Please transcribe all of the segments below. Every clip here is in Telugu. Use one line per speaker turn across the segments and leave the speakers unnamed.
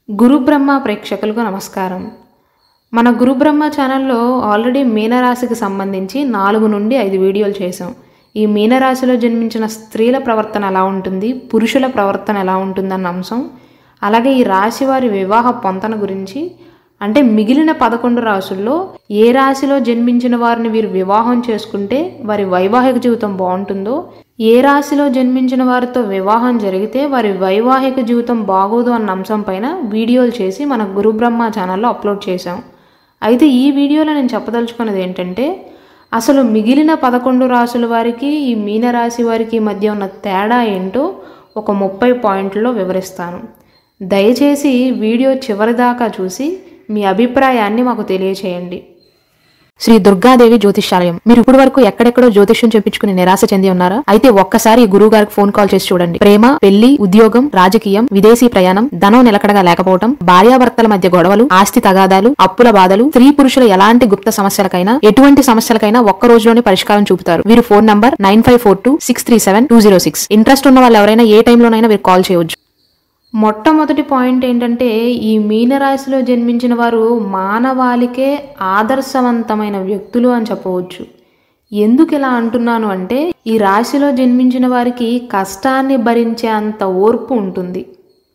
గురు బ్రహ్మ ప్రేక్షకులకు నమస్కారం మన గురు బ్రహ్మ ఛానల్లో ఆల్రెడీ మీనరాశికి సంబంధించి నాలుగు నుండి ఐదు వీడియోలు చేసాం ఈ మీనరాశిలో జన్మించిన స్త్రీల ప్రవర్తన ఎలా ఉంటుంది పురుషుల ప్రవర్తన ఎలా ఉంటుందన్న అంశం అలాగే ఈ రాశి వారి వివాహ పొంతన గురించి అంటే మిగిలిన పదకొండు రాశుల్లో ఏ రాశిలో జన్మించిన వారిని వీరు వివాహం చేసుకుంటే వారి వైవాహిక జీవితం బాగుంటుందో ఏ రాశిలో జన్మించిన వారితో వివాహం జరిగితే వారి వైవాహిక జీవితం బాగోదు అన్న అంశం పైన వీడియోలు చేసి మన గురు బ్రహ్మ ఛానల్లో అప్లోడ్ చేశాం అయితే ఈ వీడియోలో నేను చెప్పదలుచుకున్నది ఏంటంటే అసలు మిగిలిన పదకొండు రాసుల వారికి ఈ మీనరాశి వారికి మధ్య ఉన్న తేడా ఏంటో ఒక ముప్పై పాయింట్లలో వివరిస్తాను దయచేసి వీడియో చివరిదాకా చూసి మీ అభిప్రాయాన్ని మాకు తెలియచేయండి
శ్రీ దుర్గాదేవి జ్యోతిష్యాలయం మీరు ఇప్పుడు వరకు ఎక్కడెక్కడో జ్యోతిష్యం చెప్పించుకుని నిరాశ చెంది ఉన్నారా అయితే ఒక్కసారి ఈ గురువు గారికి ఫోన్ కాల్ చేసి చూడండి ప్రేమ పెళ్లి ఉద్యోగం రాజకీయం విదేశీ ప్రయాణం ధనం నిలకడగా లేకపోవడం భార్యాభర్తల మధ్య గొడవలు ఆస్తి తగాదాలు అప్పుల బాధలు స్త్రీ పురుషుల ఎలాంటి గుప్త సమస్యలకైనా ఎటువంటి సమస్యలకైనా ఒక్క రోజులోనే పరిష్కారం చూపుతారు వీరు phone number nine five four two six three seven two zero six interest ఉన్న వాళ్ళు ఎవరైనా ఏ టైంలోనైనా మీరు కాల్ చేయవచ్చు
మొట్టమొదటి పాయింట్ ఏంటంటే ఈ మీనరాశిలో జన్మించిన వారు మానవాళికే ఆదర్శవంతమైన వ్యక్తులు అని చెప్పవచ్చు ఎందుకు ఇలా అంటున్నాను అంటే ఈ రాశిలో జన్మించిన వారికి కష్టాన్ని భరించే అంత ఓర్పు ఉంటుంది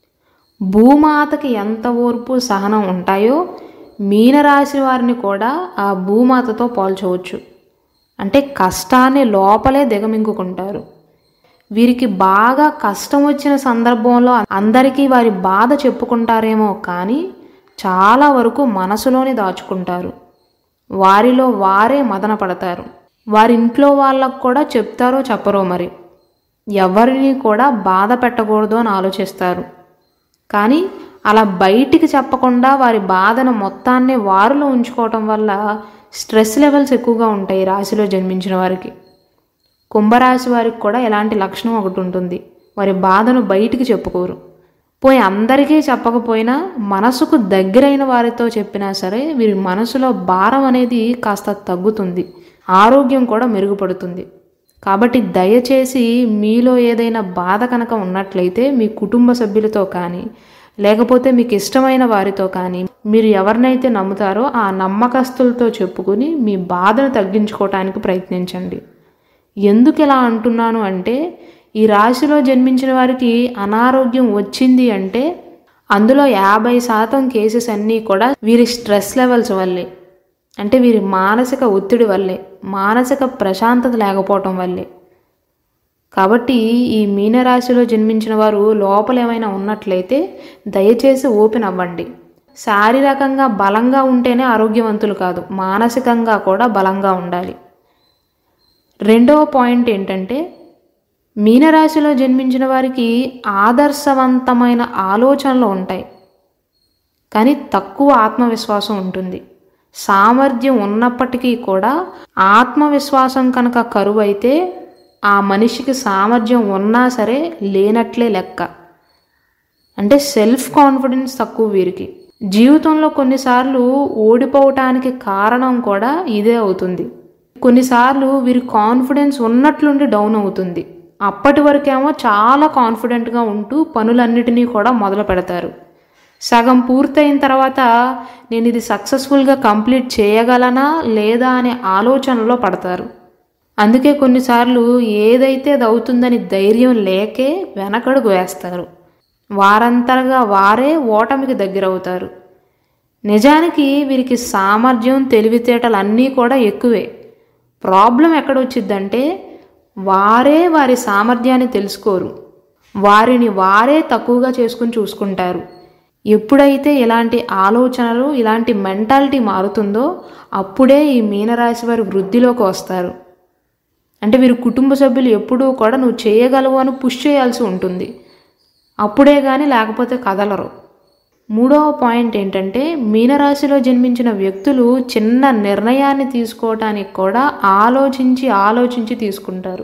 భూమాతకి ఎంత ఓర్పు సహనం ఉంటాయో మీనరాశి వారిని కూడా ఆ భూమాతతో పోల్చవచ్చు అంటే కష్టాన్ని లోపలే దిగమింగుకుంటారు వీరికి బాగా కష్టం వచ్చిన సందర్భంలో అందరికీ వారి బాధ చెప్పుకుంటారేమో కానీ చాలా వరకు మనసులోనే దాచుకుంటారు వారిలో వారే మదన పడతారు వారి ఇంట్లో వాళ్ళకు కూడా చెప్తారో చెప్పరో మరి ఎవరిని కూడా బాధ పెట్టకూడదు అని ఆలోచిస్తారు కానీ అలా బయటికి చెప్పకుండా వారి బాధను మొత్తాన్ని వారిలో ఉంచుకోవటం వల్ల స్ట్రెస్ లెవెల్స్ ఎక్కువగా ఉంటాయి ఈ రాశిలో జన్మించిన వారికి కుంభరాశి వారికి కూడా ఎలాంటి లక్షణం ఒకటి ఉంటుంది వారి బాధను బయటికి చెప్పుకోరు పోయి అందరికీ చెప్పకపోయినా మనసుకు దగ్గరైన వారితో చెప్పినా సరే వీరి మనసులో భారం అనేది కాస్త తగ్గుతుంది ఆరోగ్యం కూడా మెరుగుపడుతుంది కాబట్టి దయచేసి మీలో ఏదైనా బాధ కనుక ఉన్నట్లయితే మీ కుటుంబ సభ్యులతో కానీ లేకపోతే మీకు ఇష్టమైన వారితో కానీ మీరు ఎవరినైతే నమ్ముతారో ఆ నమ్మకస్తులతో చెప్పుకుని మీ బాధను తగ్గించుకోవటానికి ప్రయత్నించండి ఎందుకు ఇలా అంటున్నాను అంటే ఈ రాశిలో జన్మించిన వారికి అనారోగ్యం వచ్చింది అంటే అందులో యాభై శాతం కేసెస్ అన్నీ కూడా వీరి స్ట్రెస్ లెవెల్స్ వల్లే అంటే వీరి మానసిక ఒత్తిడి వల్లే మానసిక ప్రశాంతత లేకపోవటం వల్లే కాబట్టి ఈ మీనరాశిలో జన్మించిన వారు లోపల ఏమైనా ఉన్నట్లయితే దయచేసి ఓపెన్ అవ్వండి శారీరకంగా బలంగా ఉంటేనే ఆరోగ్యవంతులు కాదు మానసికంగా కూడా బలంగా ఉండాలి రెండవ పాయింట్ ఏంటంటే మీనరాశిలో జన్మించిన వారికి ఆదర్శవంతమైన ఆలోచనలు ఉంటాయి కానీ తక్కువ ఆత్మవిశ్వాసం ఉంటుంది సామర్థ్యం ఉన్నప్పటికీ కూడా ఆత్మవిశ్వాసం కనుక కరువు అయితే ఆ మనిషికి సామర్థ్యం ఉన్నా సరే లేనట్లే లెక్క అంటే సెల్ఫ్ కాన్ఫిడెన్స్ తక్కువ వీరికి జీవితంలో కొన్నిసార్లు ఓడిపోవటానికి కారణం కూడా ఇదే అవుతుంది కొన్నిసార్లు వీరి కాన్ఫిడెన్స్ ఉన్నట్లుండి డౌన్ అవుతుంది అప్పటి వరకేమో చాలా కాన్ఫిడెంట్గా ఉంటూ పనులన్నిటినీ కూడా మొదలు పెడతారు సగం పూర్తయిన తర్వాత నేను ఇది సక్సెస్ఫుల్గా కంప్లీట్ చేయగలనా లేదా అనే ఆలోచనలో పడతారు అందుకే కొన్నిసార్లు ఏదైతే అది అవుతుందని ధైర్యం లేకే వెనకడుగు వేస్తారు వారంతరగా వారే ఓటమికి దగ్గరవుతారు నిజానికి వీరికి సామర్థ్యం తెలివితేటలు అన్నీ కూడా ఎక్కువే ప్రాబ్లం ఎక్కడొచ్చిద్దంటే వారే వారి సామర్థ్యాన్ని తెలుసుకోరు వారిని వారే తక్కువగా చేసుకుని చూసుకుంటారు ఎప్పుడైతే ఇలాంటి ఆలోచనలు ఇలాంటి మెంటాలిటీ మారుతుందో అప్పుడే ఈ మీనరాశి వారి వృద్ధిలోకి వస్తారు అంటే వీరి కుటుంబ సభ్యులు ఎప్పుడూ కూడా నువ్వు చేయగలవు అని పుష్ చేయాల్సి ఉంటుంది అప్పుడే కానీ లేకపోతే కదలరు మూడవ పాయింట్ ఏంటంటే మీనరాశిలో జన్మించిన వ్యక్తులు చిన్న నిర్ణయాన్ని తీసుకోవటానికి కూడా ఆలోచించి ఆలోచించి తీసుకుంటారు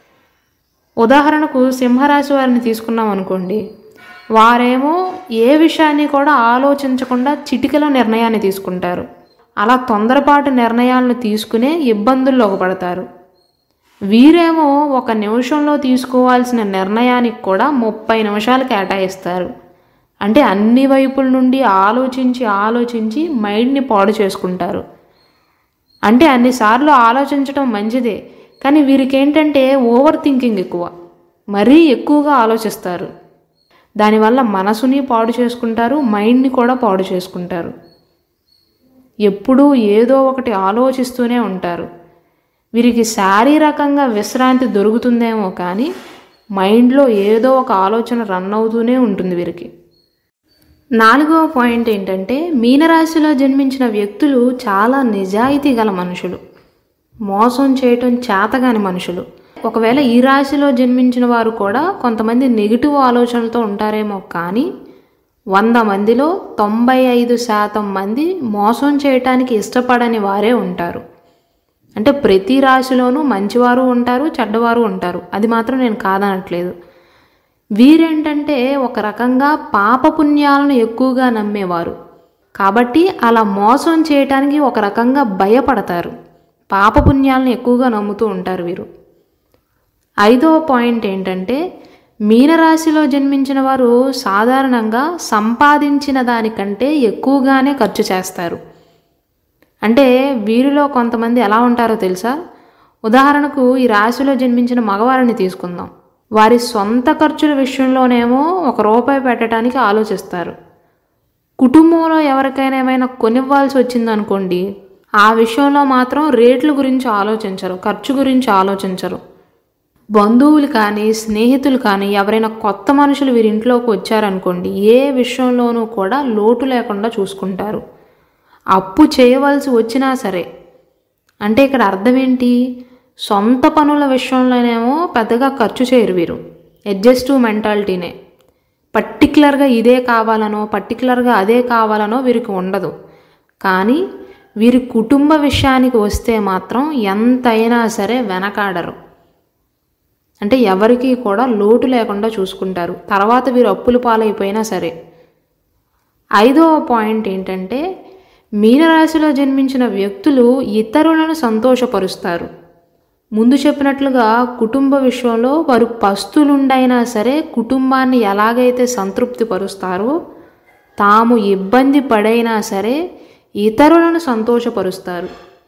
ఉదాహరణకు సింహరాశి వారిని తీసుకున్నాం అనుకోండి వారేమో ఏ విషయాన్ని కూడా ఆలోచించకుండా చిటికలో నిర్ణయాన్ని తీసుకుంటారు అలా తొందరపాటు నిర్ణయాలను తీసుకునే ఇబ్బందుల్లోకి పడతారు వీరేమో ఒక నిమిషంలో తీసుకోవాల్సిన నిర్ణయానికి కూడా ముప్పై నిమిషాలు కేటాయిస్తారు అంటే అన్ని వైపుల నుండి ఆలోచించి ఆలోచించి మైండ్ని పాడు చేసుకుంటారు అంటే అన్నిసార్లు ఆలోచించడం మంచిదే కానీ వీరికి ఏంటంటే ఓవర్ థింకింగ్ ఎక్కువ మరీ ఎక్కువగా ఆలోచిస్తారు దానివల్ల మనసుని పాడు చేసుకుంటారు మైండ్ని కూడా పాడు చేసుకుంటారు ఎప్పుడూ ఏదో ఒకటి ఆలోచిస్తూనే ఉంటారు వీరికి శారీరకంగా విశ్రాంతి దొరుకుతుందేమో కానీ మైండ్లో ఏదో ఒక ఆలోచన రన్ అవుతూనే ఉంటుంది వీరికి నాలుగవ పాయింట్ ఏంటంటే మీనరాశిలో జన్మించిన వ్యక్తులు చాలా నిజాయితీ గల మనుషులు మోసం చేయటం చేతగాని మనుషులు ఒకవేళ ఈ రాశిలో జన్మించిన వారు కూడా కొంతమంది నెగిటివ్ ఆలోచనలతో ఉంటారేమో కానీ వంద మందిలో తొంభై ఐదు శాతం మంది మోసం చేయటానికి ఇష్టపడని వారే ఉంటారు అంటే ప్రతి రాశిలోనూ మంచివారు ఉంటారు చెడ్డవారు ఉంటారు అది మాత్రం నేను కాదనట్లేదు వీరేంటంటే ఒక రకంగా పాపపుణ్యాలను ఎక్కువగా నమ్మేవారు కాబట్టి అలా మోసం చేయటానికి ఒక రకంగా భయపడతారు పాపపుణ్యాలను ఎక్కువగా నమ్ముతూ ఉంటారు వీరు ఐదవ పాయింట్ ఏంటంటే మీనరాశిలో జన్మించిన వారు సాధారణంగా సంపాదించిన దానికంటే ఎక్కువగానే ఖర్చు చేస్తారు అంటే వీరిలో కొంతమంది ఎలా ఉంటారో తెలుసా ఉదాహరణకు ఈ రాశిలో జన్మించిన మగవారిని తీసుకుందాం వారి సొంత ఖర్చుల విషయంలోనేమో ఒక రూపాయి పెట్టడానికి ఆలోచిస్తారు కుటుంబంలో ఎవరికైనా ఏమైనా కొనివ్వాల్సి వచ్చిందనుకోండి ఆ విషయంలో మాత్రం రేట్ల గురించి ఆలోచించరు ఖర్చు గురించి ఆలోచించరు బంధువులు కానీ స్నేహితులు కానీ ఎవరైనా కొత్త మనుషులు వీరింట్లోకి వచ్చారనుకోండి ఏ విషయంలోనూ కూడా లోటు లేకుండా చూసుకుంటారు అప్పు చేయవలసి వచ్చినా సరే అంటే ఇక్కడ అర్థం ఏంటి సొంత పనుల విషయంలోనేమో పెద్దగా ఖర్చు చేయరు వీరు అడ్జస్టివ్ మెంటాలిటీనే పర్టికులర్గా ఇదే కావాలనో పర్టికులర్గా అదే కావాలనో వీరికి ఉండదు కానీ వీరి కుటుంబ విషయానికి వస్తే మాత్రం ఎంతైనా సరే వెనకాడరు అంటే ఎవరికి కూడా లోటు లేకుండా చూసుకుంటారు తర్వాత వీరు అప్పుల పాలైపోయినా సరే ఐదవ పాయింట్ ఏంటంటే మీనరాశిలో జన్మించిన వ్యక్తులు ఇతరులను సంతోషపరుస్తారు ముందు చెప్పినట్లుగా కుటుంబ విషయంలో వారు పస్తులుండైనా సరే కుటుంబాన్ని ఎలాగైతే సంతృప్తి పరుస్తారో తాము ఇబ్బంది పడైనా సరే ఇతరులను సంతోషపరుస్తారు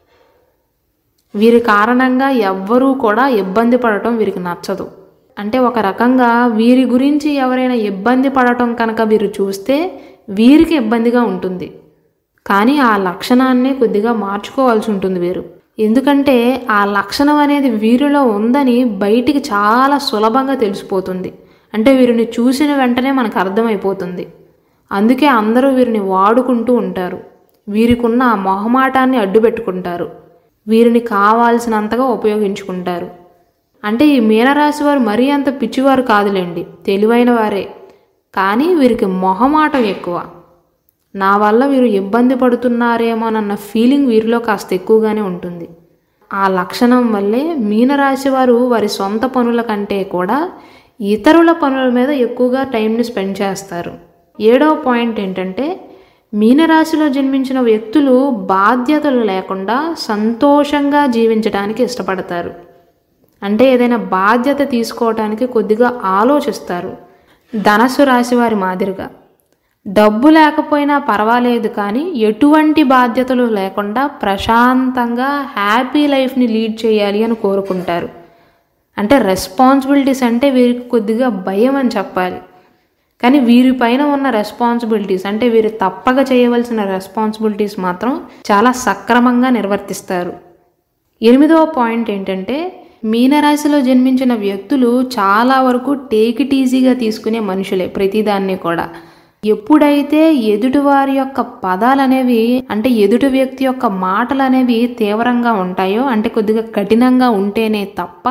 వీరి కారణంగా ఎవ్వరూ కూడా ఇబ్బంది పడటం వీరికి నచ్చదు అంటే ఒక రకంగా వీరి గురించి ఎవరైనా ఇబ్బంది పడటం కనుక వీరు చూస్తే వీరికి ఇబ్బందిగా ఉంటుంది కానీ ఆ లక్షణాన్ని కొద్దిగా మార్చుకోవాల్సి ఉంటుంది వీరు ఎందుకంటే ఆ లక్షణం అనేది వీరిలో ఉందని బయటికి చాలా సులభంగా తెలిసిపోతుంది అంటే వీరిని చూసిన వెంటనే మనకు అర్థమైపోతుంది అందుకే అందరూ వీరిని వాడుకుంటూ ఉంటారు వీరికున్న ఆ మొహమాటాన్ని అడ్డుపెట్టుకుంటారు వీరిని కావాల్సినంతగా ఉపయోగించుకుంటారు అంటే ఈ మీనరాశి వారు మరీ అంత పిచ్చివారు కాదులేండి తెలివైన వారే కానీ వీరికి మొహమాటం ఎక్కువ నా వల్ల వీరు ఇబ్బంది పడుతున్నారేమోనన్న ఫీలింగ్ వీరిలో కాస్త ఎక్కువగానే ఉంటుంది ఆ లక్షణం వల్లే మీనరాశి వారు వారి సొంత పనుల కంటే కూడా ఇతరుల పనుల మీద ఎక్కువగా టైంని స్పెండ్ చేస్తారు ఏడవ పాయింట్ ఏంటంటే మీనరాశిలో జన్మించిన వ్యక్తులు బాధ్యతలు లేకుండా సంతోషంగా జీవించడానికి ఇష్టపడతారు అంటే ఏదైనా బాధ్యత తీసుకోవటానికి కొద్దిగా ఆలోచిస్తారు ధనస్సు రాశి వారి మాదిరిగా డబ్బు లేకపోయినా పర్వాలేదు కానీ ఎటువంటి బాధ్యతలు లేకుండా ప్రశాంతంగా హ్యాపీ లైఫ్ని లీడ్ చేయాలి అని కోరుకుంటారు అంటే రెస్పాన్సిబిలిటీస్ అంటే వీరికి కొద్దిగా భయం అని చెప్పాలి కానీ వీరిపైన ఉన్న రెస్పాన్సిబిలిటీస్ అంటే వీరు తప్పక చేయవలసిన రెస్పాన్సిబిలిటీస్ మాత్రం చాలా సక్రమంగా నిర్వర్తిస్తారు ఎనిమిదవ పాయింట్ ఏంటంటే మీనరాశిలో జన్మించిన వ్యక్తులు చాలా వరకు టేక్ ఇట్ ఈజీగా తీసుకునే మనుషులే ప్రతిదాన్ని కూడా ఎప్పుడైతే ఎదుటివారి యొక్క పదాలు అనేవి అంటే ఎదుటి వ్యక్తి యొక్క మాటలు అనేవి తీవ్రంగా ఉంటాయో అంటే కొద్దిగా కఠినంగా ఉంటేనే తప్ప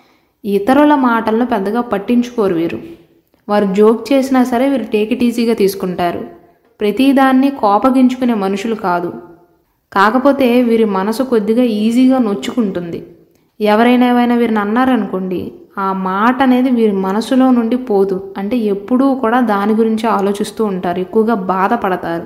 ఇతరుల మాటలను పెద్దగా పట్టించుకోరు వీరు వారు జోక్ చేసినా సరే వీరు టేక్ ఇట్ ఈజీగా తీసుకుంటారు ప్రతిదాన్ని కోపగించుకునే మనుషులు కాదు కాకపోతే వీరి మనసు కొద్దిగా ఈజీగా నొచ్చుకుంటుంది ఎవరైనా ఏమైనా వీరిని అన్నారనుకోండి ఆ మాట అనేది వీరి మనసులో నుండి పోదు అంటే ఎప్పుడూ కూడా దాని గురించి ఆలోచిస్తూ ఉంటారు ఎక్కువగా బాధపడతారు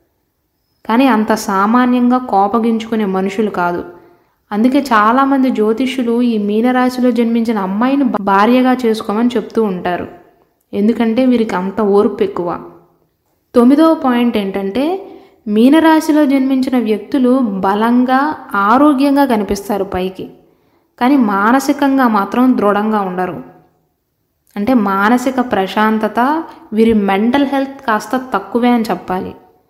కానీ అంత సామాన్యంగా కోపగించుకునే మనుషులు కాదు అందుకే చాలామంది జ్యోతిష్యులు ఈ మీనరాశిలో జన్మించిన అమ్మాయిని భార్యగా చేసుకోమని చెప్తూ ఉంటారు ఎందుకంటే వీరికి అంత ఓర్పు ఎక్కువ తొమ్మిదవ పాయింట్ ఏంటంటే మీనరాశిలో జన్మించిన వ్యక్తులు బలంగా ఆరోగ్యంగా కనిపిస్తారు పైకి కానీ మానసికంగా మాత్రం దృఢంగా ఉండరు అంటే మానసిక ప్రశాంతత వీరి మెంటల్ హెల్త్ కాస్త తక్కువే అని చెప్పాలి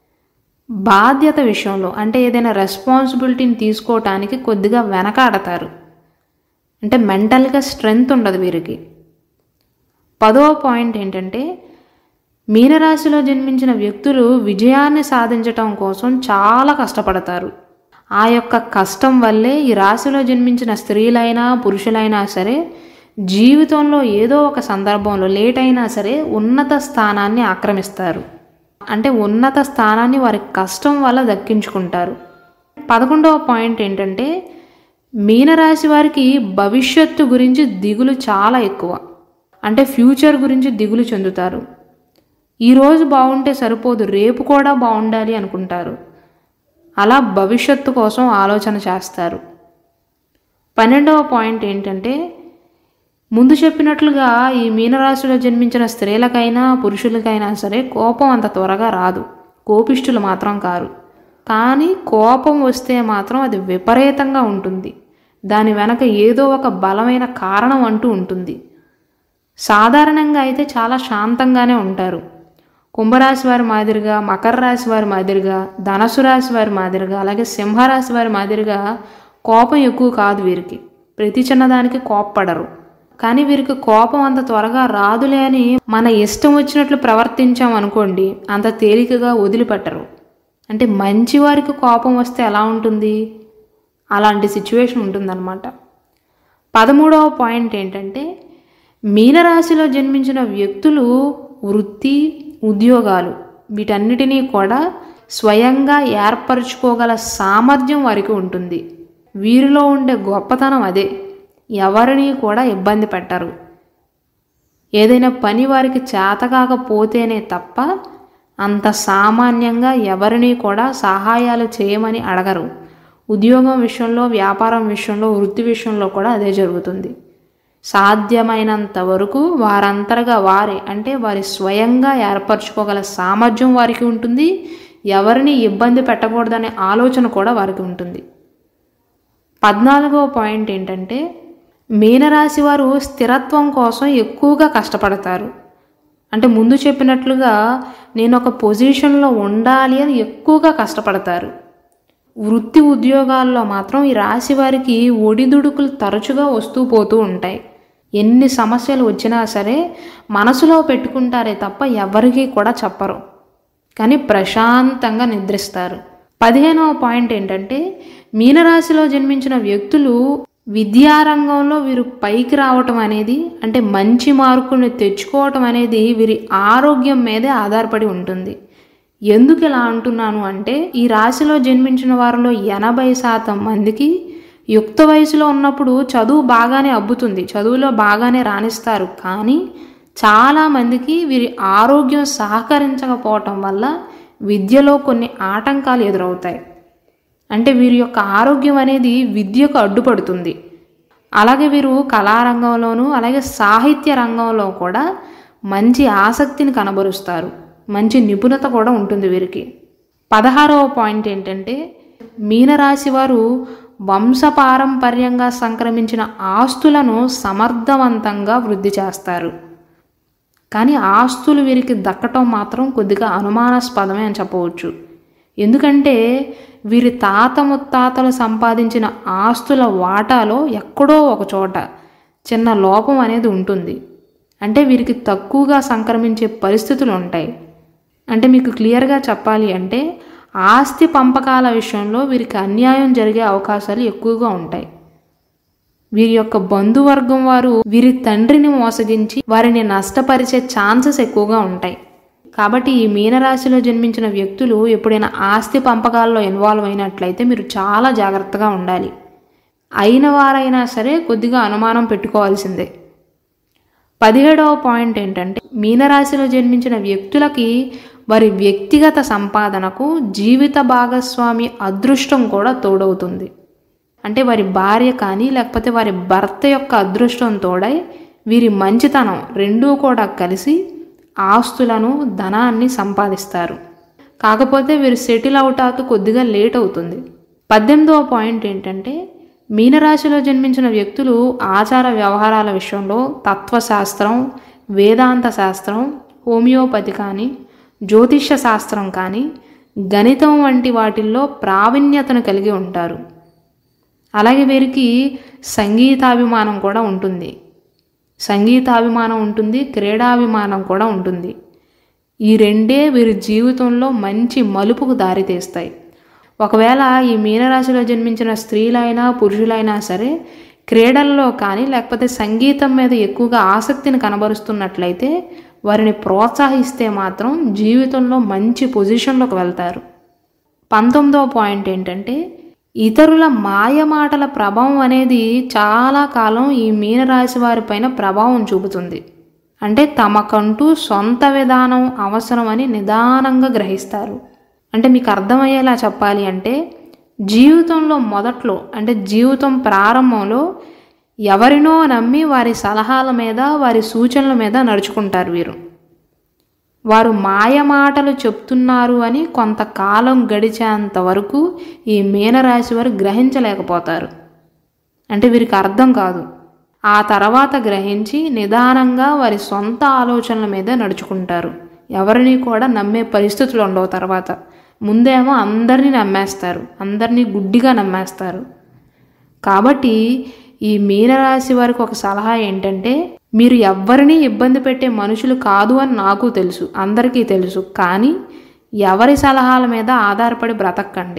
బాధ్యత విషయంలో అంటే ఏదైనా రెస్పాన్సిబిలిటీని తీసుకోవటానికి కొద్దిగా వెనకాడతారు అంటే మెంటల్గా స్ట్రెంగ్త్ ఉండదు వీరికి పదవ పాయింట్ ఏంటంటే మీనరాశిలో జన్మించిన వ్యక్తులు విజయాన్ని సాధించటం కోసం చాలా కష్టపడతారు ఆ యొక్క కష్టం వల్లే ఈ రాశిలో జన్మించిన స్త్రీలైనా పురుషులైనా సరే జీవితంలో ఏదో ఒక సందర్భంలో లేట్ అయినా సరే ఉన్నత స్థానాన్ని ఆక్రమిస్తారు అంటే ఉన్నత స్థానాన్ని వారి కష్టం వల్ల దక్కించుకుంటారు పదకొండవ పాయింట్ ఏంటంటే మీనరాశి వారికి భవిష్యత్తు గురించి దిగులు చాలా ఎక్కువ అంటే ఫ్యూచర్ గురించి దిగులు చెందుతారు ఈరోజు బాగుంటే సరిపోదు రేపు కూడా బాగుండాలి అనుకుంటారు అలా భవిష్యత్తు కోసం ఆలోచన చేస్తారు పన్నెండవ పాయింట్ ఏంటంటే ముందు చెప్పినట్లుగా ఈ మీనరాశిలో జన్మించిన స్త్రీలకైనా పురుషులకైనా సరే కోపం అంత త్వరగా రాదు కోపిష్ఠులు మాత్రం కారు కానీ కోపం వస్తే మాత్రం అది విపరీతంగా ఉంటుంది దాని వెనక ఏదో ఒక బలమైన కారణం అంటూ ఉంటుంది సాధారణంగా అయితే చాలా శాంతంగానే ఉంటారు కుంభరాశి వారి మాదిరిగా మకర రాశి వారి మాదిరిగా ధనసు రాశి వారి మాదిరిగా అలాగే సింహరాశి వారి మాదిరిగా కోపం ఎక్కువ కాదు వీరికి ప్రతి చిన్నదానికి కోప్పడరు కానీ వీరికి కోపం అంత త్వరగా రాదులే అని మన ఇష్టం వచ్చినట్లు ప్రవర్తించాం అనుకోండి అంత తేలికగా వదిలిపెట్టరు అంటే మంచి వారికి కోపం వస్తే ఎలా ఉంటుంది అలాంటి సిచ్యువేషన్ ఉంటుందన్నమాట పదమూడవ పాయింట్ ఏంటంటే మీనరాశిలో జన్మించిన వ్యక్తులు వృత్తి ఉద్యోగాలు వీటన్నిటినీ కూడా స్వయంగా ఏర్పరచుకోగల సామర్థ్యం వారికి ఉంటుంది వీరిలో ఉండే గొప్పతనం అదే ఎవరిని కూడా ఇబ్బంది పెట్టరు ఏదైనా పని వారికి చేతకాకపోతేనే తప్ప అంత సామాన్యంగా ఎవరిని కూడా సహాయాలు చేయమని అడగరు ఉద్యోగం విషయంలో వ్యాపారం విషయంలో వృత్తి విషయంలో కూడా అదే జరుగుతుంది సాధ్యమైనంత వరకు వారంతరగా వారే అంటే వారి స్వయంగా ఏర్పరచుకోగల సామర్థ్యం వారికి ఉంటుంది ఎవరిని ఇబ్బంది పెట్టకూడదనే ఆలోచన కూడా వారికి ఉంటుంది పద్నాలుగవ పాయింట్ ఏంటంటే మీనరాశి వారు స్థిరత్వం కోసం ఎక్కువగా కష్టపడతారు అంటే ముందు చెప్పినట్లుగా నేను ఒక పొజిషన్లో ఉండాలి అని ఎక్కువగా కష్టపడతారు వృత్తి ఉద్యోగాల్లో మాత్రం ఈ రాశి వారికి ఒడిదుడుకులు తరచుగా వస్తూ పోతూ ఉంటాయి ఎన్ని సమస్యలు వచ్చినా సరే మనసులో పెట్టుకుంటారే తప్ప ఎవరికీ కూడా చెప్పరు కానీ ప్రశాంతంగా నిద్రిస్తారు పదిహేనవ పాయింట్ ఏంటంటే మీనరాశిలో జన్మించిన వ్యక్తులు విద్యారంగంలో వీరు పైకి రావటం అనేది అంటే మంచి మార్కుల్ని తెచ్చుకోవటం అనేది వీరి ఆరోగ్యం మీదే ఆధారపడి ఉంటుంది ఎందుకు ఇలా అంటున్నాను అంటే ఈ రాశిలో జన్మించిన వారిలో ఎనభై శాతం మందికి యుక్త వయసులో ఉన్నప్పుడు చదువు బాగానే అబ్బుతుంది చదువులో బాగానే రాణిస్తారు కానీ చాలామందికి వీరి ఆరోగ్యం సహకరించకపోవటం వల్ల విద్యలో కొన్ని ఆటంకాలు ఎదురవుతాయి అంటే వీరి యొక్క ఆరోగ్యం అనేది విద్యకు అడ్డుపడుతుంది అలాగే వీరు కళారంగంలోనూ అలాగే సాహిత్య రంగంలో కూడా మంచి ఆసక్తిని కనబరుస్తారు మంచి నిపుణత కూడా ఉంటుంది వీరికి పదహారవ పాయింట్ ఏంటంటే మీనరాశి వారు వంశపారంపర్యంగా సంక్రమించిన ఆస్తులను సమర్థవంతంగా వృద్ధి చేస్తారు కానీ ఆస్తులు వీరికి దక్కటం మాత్రం కొద్దిగా అనుమానాస్పదమే అని చెప్పవచ్చు ఎందుకంటే వీరి తాత ముత్తాతలు సంపాదించిన ఆస్తుల వాటాలో ఎక్కడో ఒక చోట చిన్న లోపం అనేది ఉంటుంది అంటే వీరికి తక్కువగా సంక్రమించే పరిస్థితులు ఉంటాయి అంటే మీకు క్లియర్గా చెప్పాలి అంటే ఆస్తి పంపకాల విషయంలో వీరికి అన్యాయం జరిగే అవకాశాలు ఎక్కువగా ఉంటాయి వీరి యొక్క బంధువర్గం వారు వీరి తండ్రిని మోసగించి వారిని నష్టపరిచే ఛాన్సెస్ ఎక్కువగా ఉంటాయి కాబట్టి ఈ మీనరాశిలో జన్మించిన వ్యక్తులు ఎప్పుడైనా ఆస్తి పంపకాల్లో ఇన్వాల్వ్ అయినట్లయితే మీరు చాలా జాగ్రత్తగా ఉండాలి అయిన వారైనా సరే కొద్దిగా అనుమానం పెట్టుకోవాల్సిందే పదిహేడవ పాయింట్ ఏంటంటే మీనరాశిలో జన్మించిన వ్యక్తులకి వారి వ్యక్తిగత సంపాదనకు జీవిత భాగస్వామి అదృష్టం కూడా తోడవుతుంది అంటే వారి భార్య కానీ లేకపోతే వారి భర్త యొక్క అదృష్టం తోడై వీరి మంచితనం రెండూ కూడా కలిసి ఆస్తులను ధనాన్ని సంపాదిస్తారు కాకపోతే వీరు సెటిల్ అవుటాకు కొద్దిగా లేట్ అవుతుంది పద్దెనిమిదవ పాయింట్ ఏంటంటే మీనరాశిలో జన్మించిన వ్యక్తులు ఆచార వ్యవహారాల విషయంలో తత్వశాస్త్రం వేదాంత శాస్త్రం హోమియోపతి కానీ జ్యోతిష్య శాస్త్రం కానీ గణితం వంటి వాటిల్లో ప్రావీణ్యతను కలిగి ఉంటారు అలాగే వీరికి సంగీతాభిమానం కూడా ఉంటుంది సంగీతాభిమానం ఉంటుంది క్రీడాభిమానం కూడా ఉంటుంది ఈ రెండే వీరి జీవితంలో మంచి మలుపుకు దారితీస్తాయి ఒకవేళ ఈ మీనరాశిలో జన్మించిన స్త్రీలైనా పురుషులైనా సరే క్రీడల్లో కానీ లేకపోతే సంగీతం మీద ఎక్కువగా ఆసక్తిని కనబరుస్తున్నట్లయితే వారిని ప్రోత్సహిస్తే మాత్రం జీవితంలో మంచి పొజిషన్లోకి వెళ్తారు పంతొమ్మిదవ పాయింట్ ఏంటంటే ఇతరుల మాయమాటల ప్రభావం అనేది చాలా కాలం ఈ మీనరాశి వారిపైన ప్రభావం చూపుతుంది అంటే తమకంటూ సొంత విధానం అవసరమని నిదానంగా గ్రహిస్తారు అంటే మీకు అర్థమయ్యేలా చెప్పాలి అంటే జీవితంలో మొదట్లో అంటే జీవితం ప్రారంభంలో ఎవరినో నమ్మి వారి సలహాల మీద వారి సూచనల మీద నడుచుకుంటారు వీరు వారు మాయమాటలు చెప్తున్నారు అని కొంతకాలం గడిచేంత వరకు ఈ మీనరాశి వారు గ్రహించలేకపోతారు అంటే వీరికి అర్థం కాదు ఆ తర్వాత గ్రహించి నిదానంగా వారి సొంత ఆలోచనల మీద నడుచుకుంటారు ఎవరిని కూడా నమ్మే పరిస్థితులు ఉండవు తర్వాత ముందేమో అందరినీ నమ్మేస్తారు అందరినీ గుడ్డిగా నమ్మేస్తారు కాబట్టి ఈ మీనరాశి వారికి ఒక సలహా ఏంటంటే మీరు ఎవ్వరినీ ఇబ్బంది పెట్టే మనుషులు కాదు అని నాకు తెలుసు అందరికీ తెలుసు కానీ ఎవరి సలహాల మీద ఆధారపడి బ్రతకండి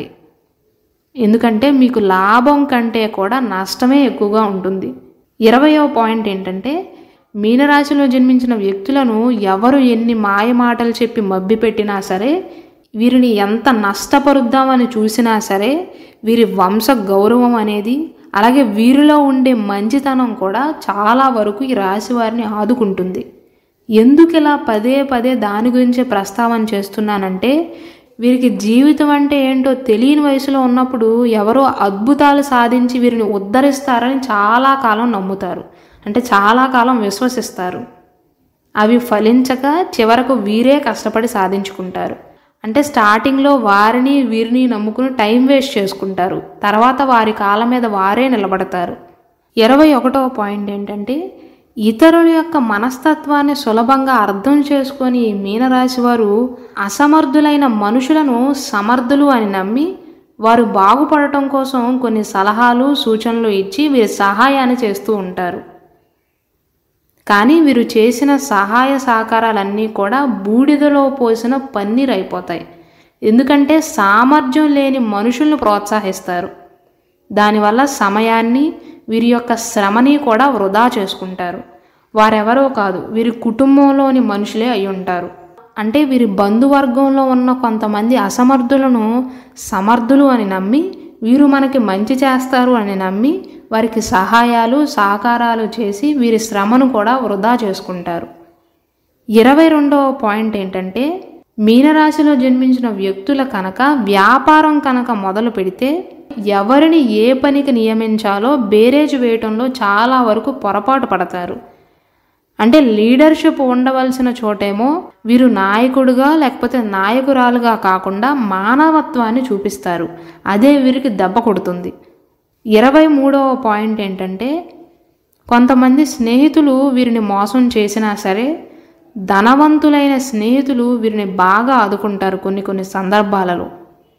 ఎందుకంటే మీకు లాభం కంటే కూడా నష్టమే ఎక్కువగా ఉంటుంది ఇరవయవ పాయింట్ ఏంటంటే మీనరాశిలో జన్మించిన వ్యక్తులను ఎవరు ఎన్ని మాయ మాటలు చెప్పి మభ్యపెట్టినా సరే వీరిని ఎంత నష్టపరుద్దామని చూసినా సరే వీరి వంశ గౌరవం అనేది అలాగే వీరిలో ఉండే మంచితనం కూడా చాలా వరకు ఈ రాశి వారిని ఆదుకుంటుంది ఎందుకు ఇలా పదే పదే దాని గురించే ప్రస్తావన చేస్తున్నానంటే వీరికి జీవితం అంటే ఏంటో తెలియని వయసులో ఉన్నప్పుడు ఎవరో అద్భుతాలు సాధించి వీరిని ఉద్ధరిస్తారని చాలా కాలం నమ్ముతారు అంటే చాలా కాలం విశ్వసిస్తారు అవి ఫలించక చివరకు వీరే కష్టపడి సాధించుకుంటారు అంటే స్టార్టింగ్లో వారిని వీరిని నమ్ముకుని టైం వేస్ట్ చేసుకుంటారు తర్వాత వారి కాళ్ళ మీద వారే నిలబడతారు ఇరవై ఒకటవ పాయింట్ ఏంటంటే ఇతరుల యొక్క మనస్తత్వాన్ని సులభంగా అర్థం చేసుకొని ఈ మీనరాశి వారు అసమర్థులైన మనుషులను సమర్థులు అని నమ్మి వారు బాగుపడటం కోసం కొన్ని సలహాలు సూచనలు ఇచ్చి వీరి సహాయాన్ని చేస్తూ ఉంటారు కానీ వీరు చేసిన సహాయ సహకారాలన్నీ కూడా బూడిదలో పోసిన పన్నీర్ అయిపోతాయి ఎందుకంటే సామర్థ్యం లేని మనుషుల్ని ప్రోత్సహిస్తారు దానివల్ల సమయాన్ని వీరి యొక్క శ్రమని కూడా వృధా చేసుకుంటారు వారెవరో కాదు వీరి కుటుంబంలోని మనుషులే అయి ఉంటారు అంటే వీరి బంధువర్గంలో ఉన్న కొంతమంది అసమర్థులను సమర్థులు అని నమ్మి వీరు మనకి మంచి చేస్తారు అని నమ్మి వారికి సహాయాలు సహకారాలు చేసి వీరి శ్రమను కూడా వృధా చేసుకుంటారు ఇరవై రెండవ పాయింట్ ఏంటంటే మీనరాశిలో జన్మించిన వ్యక్తుల కనుక వ్యాపారం కనుక మొదలు పెడితే ఎవరిని ఏ పనికి నియమించాలో బేరేజ్ వేయటంలో చాలా వరకు పొరపాటు పడతారు అంటే లీడర్షిప్ ఉండవలసిన చోటేమో వీరు నాయకుడుగా లేకపోతే నాయకురాలుగా కాకుండా మానవత్వాన్ని చూపిస్తారు అదే వీరికి దెబ్బ కొడుతుంది ఇరవై మూడవ పాయింట్ ఏంటంటే కొంతమంది స్నేహితులు వీరిని మోసం చేసినా సరే ధనవంతులైన స్నేహితులు వీరిని బాగా ఆదుకుంటారు కొన్ని కొన్ని సందర్భాలలో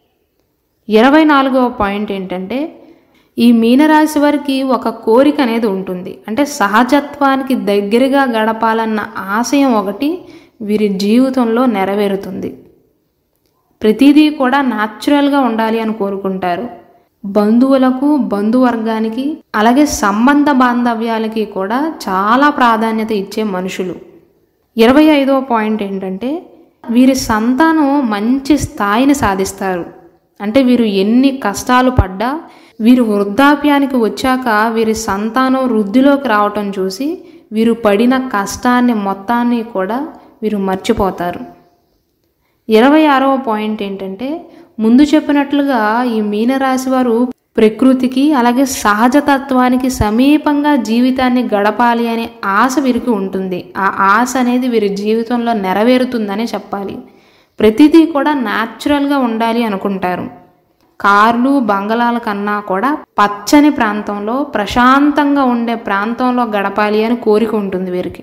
ఇరవై నాలుగవ పాయింట్ ఏంటంటే ఈ మీనరాశి వారికి ఒక కోరిక అనేది ఉంటుంది అంటే సహజత్వానికి దగ్గరగా గడపాలన్న ఆశయం ఒకటి వీరి జీవితంలో నెరవేరుతుంది ప్రతిదీ కూడా న్యాచురల్గా ఉండాలి అని కోరుకుంటారు బంధువులకు బంధువర్గానికి అలాగే సంబంధ బాంధవ్యాలకి కూడా చాలా ప్రాధాన్యత ఇచ్చే మనుషులు ఇరవై ఐదవ పాయింట్ ఏంటంటే వీరి సంతానం మంచి స్థాయిని సాధిస్తారు అంటే వీరు ఎన్ని కష్టాలు పడ్డా వీరు వృద్ధాప్యానికి వచ్చాక వీరి సంతానం వృద్ధిలోకి రావటం చూసి వీరు పడిన కష్టాన్ని మొత్తాన్ని కూడా వీరు మర్చిపోతారు ఇరవై ఆరవ పాయింట్ ఏంటంటే ముందు చెప్పినట్లుగా ఈ మీనరాశి వారు ప్రకృతికి అలాగే సహజతత్వానికి సమీపంగా జీవితాన్ని గడపాలి అనే ఆశ వీరికి ఉంటుంది ఆ ఆశ అనేది వీరి జీవితంలో నెరవేరుతుందనే చెప్పాలి ప్రతిదీ కూడా న్యాచురల్గా ఉండాలి అనుకుంటారు కార్లు బంగళాల కన్నా కూడా పచ్చని ప్రాంతంలో ప్రశాంతంగా ఉండే ప్రాంతంలో గడపాలి అని కోరిక ఉంటుంది వీరికి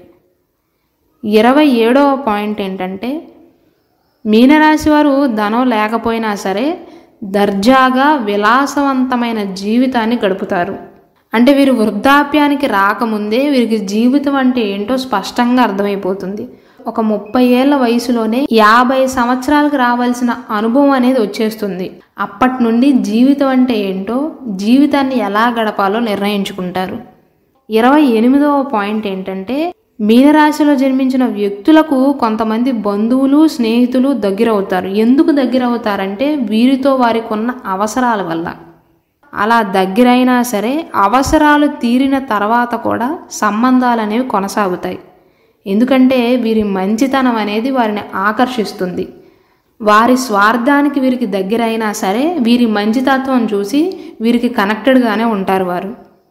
ఇరవై ఏడవ పాయింట్ ఏంటంటే మీనరాశి వారు ధనం లేకపోయినా సరే దర్జాగా విలాసవంతమైన జీవితాన్ని గడుపుతారు అంటే వీరు వృద్ధాప్యానికి రాకముందే వీరికి జీవితం అంటే ఏంటో స్పష్టంగా అర్థమైపోతుంది ఒక ముప్పై ఏళ్ల వయసులోనే యాభై సంవత్సరాలకు రావాల్సిన అనుభవం అనేది వచ్చేస్తుంది అప్పటి నుండి జీవితం అంటే ఏంటో జీవితాన్ని ఎలా గడపాలో నిర్ణయించుకుంటారు ఇరవై ఎనిమిదవ పాయింట్ ఏంటంటే మీనరాశిలో జన్మించిన వ్యక్తులకు కొంతమంది బంధువులు స్నేహితులు దగ్గర అవుతారు ఎందుకు దగ్గర అవుతారంటే వీరితో వారికి ఉన్న అవసరాల వల్ల అలా దగ్గరైనా సరే అవసరాలు తీరిన తర్వాత కూడా సంబంధాలు అనేవి కొనసాగుతాయి ఎందుకంటే వీరి మంచితనం అనేది వారిని ఆకర్షిస్తుంది వారి స్వార్థానికి వీరికి దగ్గరైనా సరే వీరి మంచితత్వం చూసి వీరికి కనెక్టెడ్గానే ఉంటారు వారు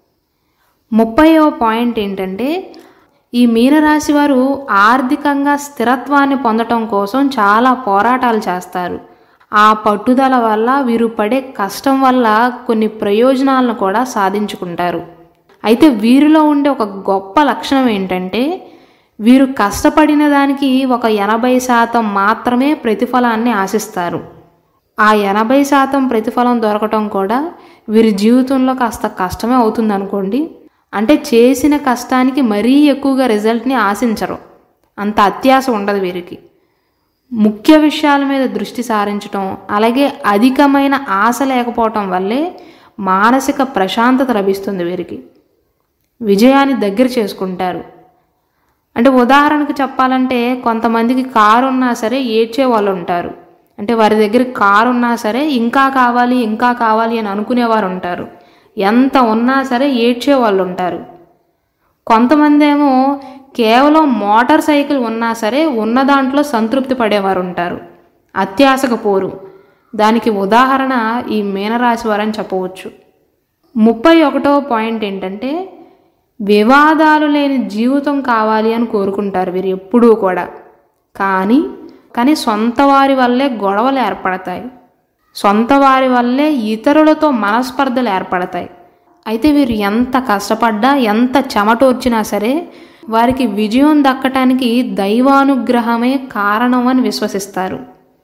ముప్పైవ పాయింట్ ఏంటంటే ఈ మీనరాశి వారు ఆర్థికంగా స్థిరత్వాన్ని పొందటం కోసం చాలా పోరాటాలు చేస్తారు ఆ పట్టుదల వల్ల వీరు పడే కష్టం వల్ల కొన్ని ప్రయోజనాలను కూడా సాధించుకుంటారు అయితే వీరిలో ఉండే ఒక గొప్ప లక్షణం ఏంటంటే వీరు కష్టపడిన దానికి ఒక ఎనభై శాతం మాత్రమే ప్రతిఫలాన్ని ఆశిస్తారు ఆ ఎనభై శాతం ప్రతిఫలం దొరకటం కూడా వీరి జీవితంలో కాస్త కష్టమే అవుతుంది అనుకోండి అంటే చేసిన కష్టానికి మరీ ఎక్కువగా రిజల్ట్ని ఆశించరు అంత అత్యాశ ఉండదు వీరికి ముఖ్య విషయాల మీద దృష్టి సారించటం అలాగే అధికమైన ఆశ లేకపోవటం వల్లే మానసిక ప్రశాంతత లభిస్తుంది వీరికి విజయాన్ని దగ్గర చేసుకుంటారు అంటే ఉదాహరణకు చెప్పాలంటే కొంతమందికి కారు ఉన్నా సరే ఏడ్చే వాళ్ళు ఉంటారు అంటే వారి దగ్గర కారు ఉన్నా సరే ఇంకా కావాలి ఇంకా కావాలి అని అనుకునేవారు ఉంటారు ఎంత ఉన్నా సరే ఏడ్చే వాళ్ళు ఉంటారు కొంతమంది ఏమో కేవలం మోటార్ సైకిల్ ఉన్నా సరే ఉన్న దాంట్లో సంతృప్తి పడేవారు ఉంటారు అత్యాశకు పోరు దానికి ఉదాహరణ ఈ మీనరాశి వారని చెప్పవచ్చు ముప్పై ఒకటో పాయింట్ ఏంటంటే వివాదాలు లేని జీవితం కావాలి అని కోరుకుంటారు వీరు ఎప్పుడూ కూడా కానీ కానీ సొంత వారి వల్లే గొడవలు ఏర్పడతాయి సొంత వారి వల్లే ఇతరులతో మనస్పర్ధలు ఏర్పడతాయి అయితే వీరు ఎంత కష్టపడ్డా ఎంత చెమటోర్చినా సరే వారికి విజయం దక్కటానికి దైవానుగ్రహమే కారణం అని విశ్వసిస్తారు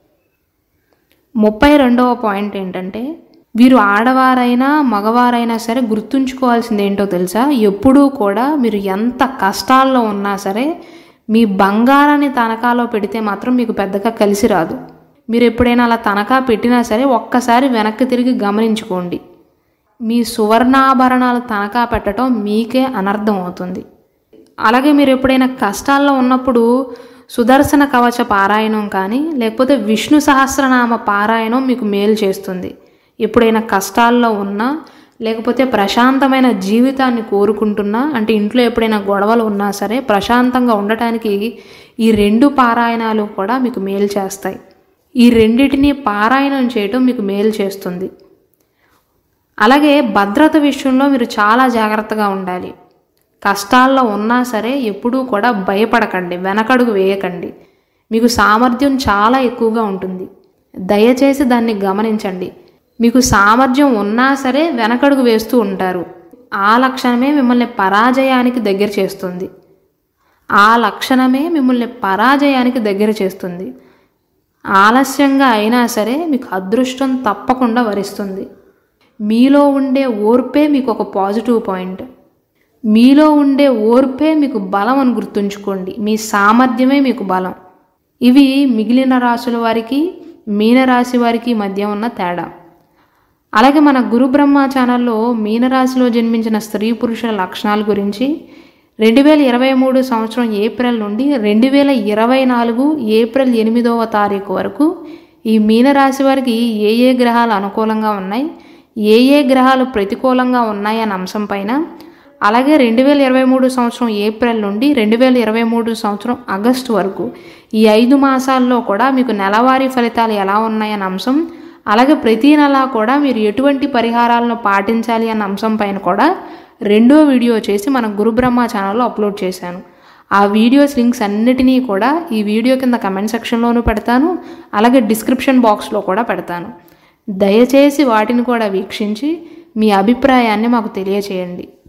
ముప్పై రెండవ పాయింట్ ఏంటంటే వీరు ఆడవారైనా మగవారైనా సరే గుర్తుంచుకోవాల్సింది ఏంటో తెలుసా ఎప్పుడూ కూడా మీరు ఎంత కష్టాల్లో ఉన్నా సరే మీ బంగారాన్ని తనఖాలో పెడితే మాత్రం మీకు పెద్దగా కలిసి రాదు మీరు ఎప్పుడైనా అలా తనఖా పెట్టినా సరే ఒక్కసారి వెనక్కి తిరిగి గమనించుకోండి మీ సువర్ణాభరణాలు తనఖా పెట్టడం మీకే అనర్థం అవుతుంది అలాగే మీరు ఎప్పుడైనా కష్టాల్లో ఉన్నప్పుడు సుదర్శన కవచ పారాయణం కానీ లేకపోతే విష్ణు సహస్రనామ పారాయణం మీకు మేలు చేస్తుంది ఎప్పుడైనా కష్టాల్లో ఉన్నా లేకపోతే ప్రశాంతమైన జీవితాన్ని కోరుకుంటున్నా అంటే ఇంట్లో ఎప్పుడైనా గొడవలు ఉన్నా సరే ప్రశాంతంగా ఉండటానికి ఈ రెండు పారాయణాలు కూడా మీకు మేలు చేస్తాయి ఈ రెండిటిని పారాయణం చేయటం మీకు మేలు చేస్తుంది అలాగే భద్రత విషయంలో మీరు చాలా జాగ్రత్తగా ఉండాలి కష్టాల్లో ఉన్నా సరే ఎప్పుడూ కూడా భయపడకండి వెనకడుగు వేయకండి మీకు సామర్థ్యం చాలా ఎక్కువగా ఉంటుంది దయచేసి దాన్ని గమనించండి మీకు సామర్థ్యం ఉన్నా సరే వెనకడుగు వేస్తూ ఉంటారు ఆ లక్షణమే మిమ్మల్ని పరాజయానికి దగ్గర చేస్తుంది ఆ లక్షణమే మిమ్మల్ని పరాజయానికి దగ్గర చేస్తుంది ఆలస్యంగా అయినా సరే మీకు అదృష్టం తప్పకుండా వరిస్తుంది మీలో ఉండే ఓర్పే మీకు ఒక పాజిటివ్ పాయింట్ మీలో ఉండే ఓర్పే మీకు బలం అని గుర్తుంచుకోండి మీ సామర్థ్యమే మీకు బలం ఇవి మిగిలిన రాశుల వారికి మీనరాశి వారికి మధ్య ఉన్న తేడా అలాగే మన గురు బ్రహ్మ ఛానల్లో మీనరాశిలో జన్మించిన స్త్రీ పురుషుల లక్షణాల గురించి రెండు వేల ఇరవై మూడు సంవత్సరం ఏప్రిల్ నుండి రెండు వేల ఇరవై నాలుగు ఏప్రిల్ ఎనిమిదవ తారీఖు వరకు ఈ మీనరాశి వారికి ఏ ఏ గ్రహాలు అనుకూలంగా ఉన్నాయి ఏ ఏ గ్రహాలు ప్రతికూలంగా ఉన్నాయి అనే అంశం పైన అలాగే రెండు వేల ఇరవై మూడు సంవత్సరం ఏప్రిల్ నుండి రెండు వేల ఇరవై మూడు సంవత్సరం ఆగస్టు వరకు ఈ ఐదు మాసాల్లో కూడా మీకు నెలవారీ ఫలితాలు ఎలా ఉన్నాయనే అంశం అలాగే ప్రతి నెల కూడా మీరు ఎటువంటి పరిహారాలను పాటించాలి అన్న అంశం పైన కూడా రెండో వీడియో చేసి మన గురుబ్రహ్మ ఛానల్లో అప్లోడ్ చేశాను ఆ వీడియోస్ లింక్స్ అన్నిటినీ కూడా ఈ వీడియో కింద కమెంట్ సెక్షన్లోనూ పెడతాను అలాగే డిస్క్రిప్షన్ బాక్స్లో కూడా పెడతాను దయచేసి వాటిని కూడా వీక్షించి మీ అభిప్రాయాన్ని మాకు తెలియచేయండి